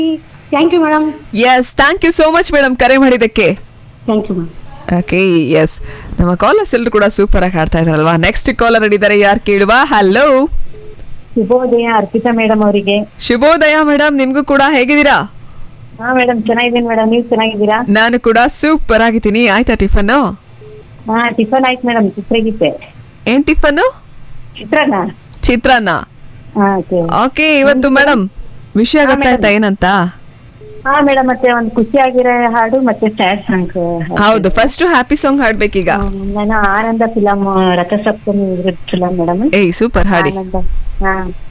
thank you madam yes thank you so much madam ಕರೆ ಮಾಡಿದ್ದಕ್ಕೆ thank you ma'am okay yes ನಮ್ಮ callers ಎಲ್ಲರೂ ಕೂಡ ಸೂಪರ್ ಆಗಿ ಆಡ್ತಾ ಇದಾರಲ್ವಾ ನೆಕ್ಸ್ಟ್ ಕಾಲರ್ ಹಿಡಿದಾರೆ ಯಾರು ಕೇಳುವ ಹಲೋ ಶುಭೋದಯ ಅರ್ಪಿತಾ ಮೇಡಮ್ ಅವರಿಗೆ ಶುಭೋದಯ ಮೇಡಮ್ ನಿಮ್ಗೂ ಕೂಡ ಹೇಗಿದ್ದೀರಾ ಹಾ ಮೇಡಮ್ ಚೆನ್ನಾಗಿದ್ದೀನಿ ಮೇಡಮ್ ನೀವು ಚೆನ್ನಾಗಿದ್ದೀರಾ ನಾನು ಕೂಡ ಸೂಪರ್ ಆಗಿದ್ದೀನಿ ಆಯ್ತಾ ಟಿಫನ್ ಹಾ ಟಿಫನ್ ಆಯ್ತು ಮೇಡಮ್ ಚಿತ್ರಗೀತೆ ಏನ್ ಟಿಫನ್ ಚಿತ್ರಾನ್ನ ಚಿತ್ರಾನ್ನ ಹಾ ಓಕೆ ಓಕೆ ಇವತ್ತು ಮೇಡಮ್ ವಿಷಯ ಗೊತ್ತಾಯ್ತಾ ಏನಂತ ಹಾ ಮೇಡಮ್ ಮತ್ತೆ ಒಂದು ಖುಷಿಯಾಗಿರೋ ಹಾಡು ಮತ್ತೆ ಸ್ಯಾಡ್ ಸಾಂಗ್ ಹೌದು ಫಸ್ಟ್ ಹ್ಯಾಪಿ ಸಾಂಗ್ ಹಾಡ್ಬೇಕೀಗ ನಾನು ಆನಂದ ಫಿಲಂ ರಥಸಪ್ತಮಿ ಇದ್ರದ್ದು ಫಿಲಂ ಮೇಡಮ್ ಏಯ್ ಸೂಪರ್ ಹಾಡಿ ಆನಂದ ಹಾ